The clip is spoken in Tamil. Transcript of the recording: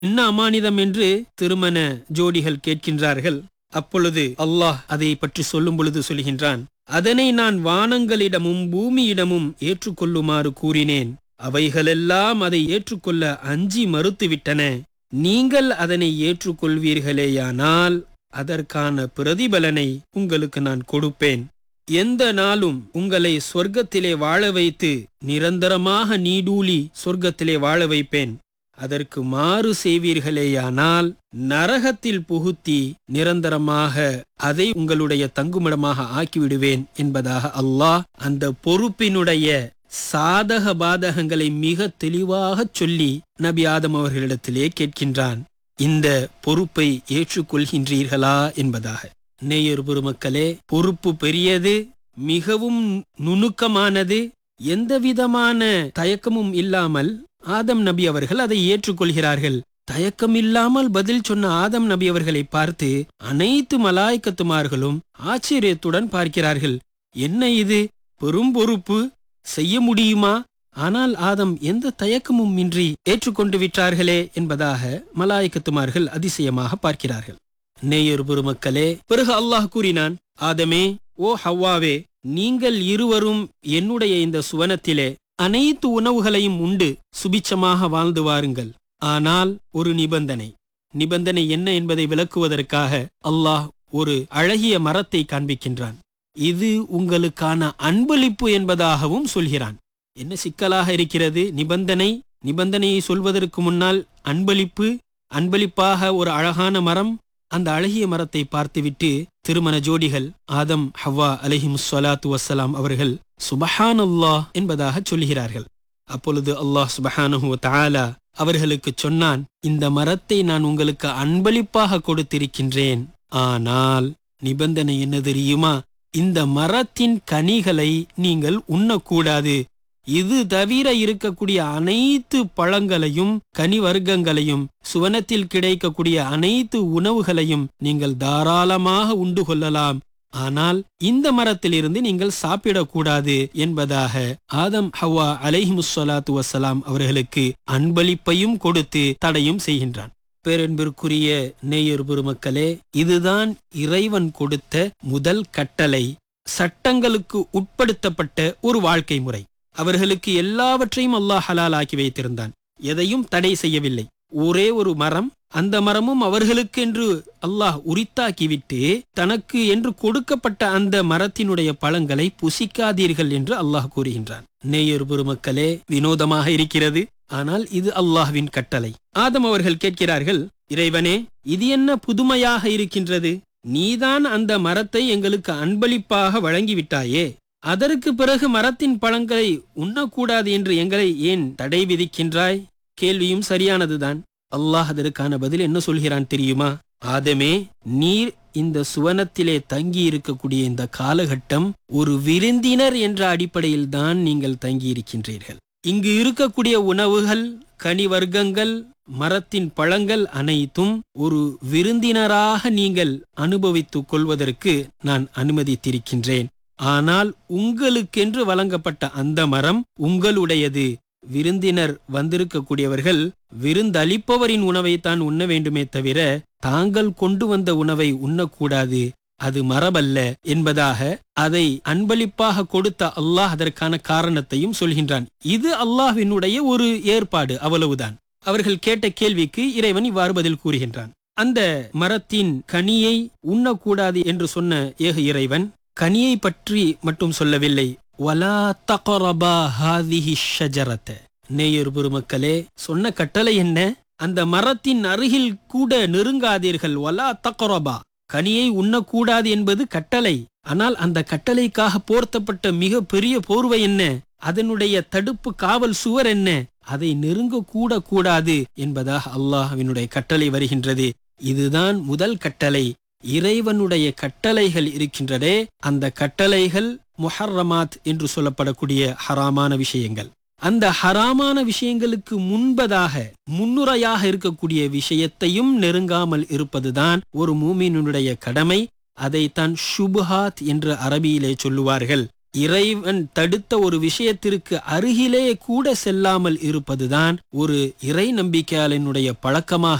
என்ன அமானிதம் என்று திருமண ஜோடிகள் கேட்கின்றார்கள் அப்பொழுது அல்லாஹ் அதை பற்றி சொல்லும் பொழுது சொல்கின்றான் அதனை நான் வானங்களிடமும் பூமியிடமும் ஏற்றுக்கொள்ளுமாறு கூறினேன் அவைகளெல்லாம் அதை ஏற்றுக்கொள்ள அஞ்சி மறுத்துவிட்டன நீங்கள் அதனை ஏற்றுக்கொள்வீர்களேயானால் அதற்கான பிரதிபலனை உங்களுக்கு நான் கொடுப்பேன் எந்த நாளும் உங்களை சொர்க்கத்திலே வாழ வைத்து நிரந்தரமாக நீடூழி சொர்க்கத்திலே வாழ வைப்பேன் அதற்கு மாறு செய்வீர்களேயானால் நரகத்தில் புகுத்தி நிரந்தரமாக அதை உங்களுடைய தங்குமிடமாக ஆக்கிவிடுவேன் என்பதாக அல்லாஹ் அந்த பொறுப்பினுடைய சாதக பாதகங்களை மிக தெளிவாகச் சொல்லி நபி ஆதம் அவர்களிடத்திலே கேட்கின்றான் இந்த பொறுப்பை ஏற்றுக்கொள்கின்றீர்களா என்பதாக நேயர் பெருமக்களே பொறுப்பு பெரியது மிகவும் நுணுக்கமானது எந்தவிதமான தயக்கமும் இல்லாமல் ஆதம் நபி அவர்கள் அதை ஏற்றுக்கொள்கிறார்கள் தயக்கம் இல்லாமல் பதில் சொன்ன ஆதம் நபி அவர்களை பார்த்து அனைத்து மலாய்க்கத்துமார்களும் ஆச்சரியத்துடன் பார்க்கிறார்கள் என்ன இது பெரும் பொறுப்பு செய்ய முடியுமா ஆனால் ஆதம் எந்த தயக்கமும் இன்றி ஏற்றுக்கொண்டு விட்டார்களே என்பதாக மலாய்க்கத்துமார்கள் அதிசயமாக பார்க்கிறார்கள் நேயர் பெருமக்களே பிறகு அல்லாஹ் கூறினான் ஆதமே ஓ ஹவ்வாவே நீங்கள் இருவரும் என்னுடைய இந்த சுவனத்திலே அனைத்து உணவுகளையும் உண்டு சுபிச்சமாக வாழ்ந்து வாருங்கள் ஆனால் ஒரு நிபந்தனை நிபந்தனை என்ன என்பதை விளக்குவதற்காக அல்லாஹ் ஒரு அழகிய மரத்தை காண்பிக்கின்றான் இது உங்களுக்கான அன்பளிப்பு என்பதாகவும் சொல்கிறான் என்ன சிக்கலாக இருக்கிறது நிபந்தனை நிபந்தனையை சொல்வதற்கு முன்னால் அன்பளிப்பு அன்பளிப்பாக ஒரு அழகான மரம் அந்த அழகிய மரத்தை பார்த்துவிட்டு திருமண ஜோடிகள் ஆதம் ஹவ்வா அலஹிம் சொலாத்து வசலாம் அவர்கள் சுபஹானல்லாஹ் என்பதாக சொல்கிறார்கள் அப்பொழுது அல்லாஹ் சுபஹானஹு தஆலா அவர்களுக்கு சொன்னான் இந்த மரத்தை நான் உங்களுக்கு அன்பளிப்பாக கொடுத்திருக்கின்றேன் ஆனால் நிபந்தனை என்ன தெரியுமா இந்த மரத்தின் கனிகளை நீங்கள் உண்ணக்கூடாது இது தவிர இருக்கக்கூடிய அனைத்து பழங்களையும் கனி வர்க்கங்களையும் சுவனத்தில் கிடைக்கக்கூடிய அனைத்து உணவுகளையும் நீங்கள் தாராளமாக உண்டு கொள்ளலாம் ஆனால் இந்த மரத்திலிருந்து நீங்கள் சாப்பிடக்கூடாது என்பதாக ஆதம் ஹவா அலைஹிமுஸ்ஸலாத்து வசலாம் அவர்களுக்கு அன்பளிப்பையும் கொடுத்து தடையும் செய்கின்றான் பேரன்பிற்குரிய நேயர் பெருமக்களே இதுதான் இறைவன் கொடுத்த முதல் கட்டளை சட்டங்களுக்கு உட்படுத்தப்பட்ட ஒரு வாழ்க்கை முறை அவர்களுக்கு எல்லாவற்றையும் அல்லாஹ் ஹலால் ஆக்கி வைத்திருந்தான் எதையும் தடை செய்யவில்லை ஒரே ஒரு மரம் அந்த மரமும் அவர்களுக்கு என்று அல்லாஹ் உரித்தாக்கிவிட்டு தனக்கு என்று கொடுக்கப்பட்ட அந்த மரத்தினுடைய பழங்களை புசிக்காதீர்கள் என்று அல்லாஹ் கூறுகின்றான் நேயர் பெருமக்களே வினோதமாக இருக்கிறது ஆனால் இது அல்லாஹ்வின் கட்டளை ஆதம் அவர்கள் கேட்கிறார்கள் இறைவனே இது என்ன புதுமையாக இருக்கின்றது நீதான் அந்த மரத்தை எங்களுக்கு அன்பளிப்பாக வழங்கிவிட்டாயே அதற்கு பிறகு மரத்தின் பழங்களை உண்ணக்கூடாது என்று எங்களை ஏன் தடை விதிக்கின்றாய் கேள்வியும் சரியானதுதான் அல்லாஹ் அதற்கான பதில் என்ன சொல்கிறான் தெரியுமா ஆதமே நீர் இந்த சுவனத்திலே தங்கி இருக்கக்கூடிய இந்த காலகட்டம் ஒரு விருந்தினர் என்ற அடிப்படையில் தான் நீங்கள் தங்கி இருக்கின்றீர்கள் இங்கு இருக்கக்கூடிய உணவுகள் கனி வர்க்கங்கள் மரத்தின் பழங்கள் அனைத்தும் ஒரு விருந்தினராக நீங்கள் அனுபவித்துக் கொள்வதற்கு நான் அனுமதித்திருக்கின்றேன் ஆனால் உங்களுக்கென்று வழங்கப்பட்ட அந்த மரம் உங்களுடையது விருந்தினர் வந்திருக்கக்கூடியவர்கள் விருந்தளிப்பவரின் உணவைத்தான் உண்ண வேண்டுமே தவிர தாங்கள் கொண்டு வந்த உணவை உண்ணக்கூடாது அது மரபல்ல என்பதாக அதை அன்பளிப்பாக கொடுத்த அல்லாஹ் அதற்கான காரணத்தையும் சொல்கின்றான் இது அல்லாஹ்வினுடைய ஒரு ஏற்பாடு அவ்வளவுதான் அவர்கள் கேட்ட கேள்விக்கு இறைவன் இவ்வாறு பதில் கூறுகின்றான் அந்த மரத்தின் கனியை உண்ணக்கூடாது என்று சொன்ன ஏக இறைவன் கனியை பற்றி மட்டும் சொல்லவில்லை வலா தகரபா ஹாதிஹி ஷஜரத்த நேயர் பெருமக்களே சொன்ன கட்டளை என்ன அந்த மரத்தின் அருகில் கூட நெருங்காதீர்கள் வலா தகரபா கனியை உண்ணக்கூடாது என்பது கட்டளை ஆனால் அந்த கட்டளைக்காக போர்த்தப்பட்ட மிக பெரிய போர்வை என்ன அதனுடைய தடுப்பு காவல் சுவர் என்ன அதை நெருங்க கூட கூடாது என்பதாக அல்லாஹ்வினுடைய கட்டளை வருகின்றது இதுதான் முதல் கட்டளை இறைவனுடைய கட்டளைகள் இருக்கின்றதே அந்த கட்டளைகள் முஹர்ரமாத் என்று சொல்லப்படக்கூடிய ஹராமான விஷயங்கள் அந்த ஹராமான விஷயங்களுக்கு முன்பதாக முன்னுரையாக இருக்கக்கூடிய விஷயத்தையும் நெருங்காமல் இருப்பதுதான் ஒரு மூமினுடைய கடமை அதைத்தான் ஷுபுஹாத் என்று அரபியிலே சொல்லுவார்கள் இறைவன் தடுத்த ஒரு விஷயத்திற்கு அருகிலே கூட செல்லாமல் இருப்பதுதான் ஒரு இறை நம்பிக்கையாளனுடைய பழக்கமாக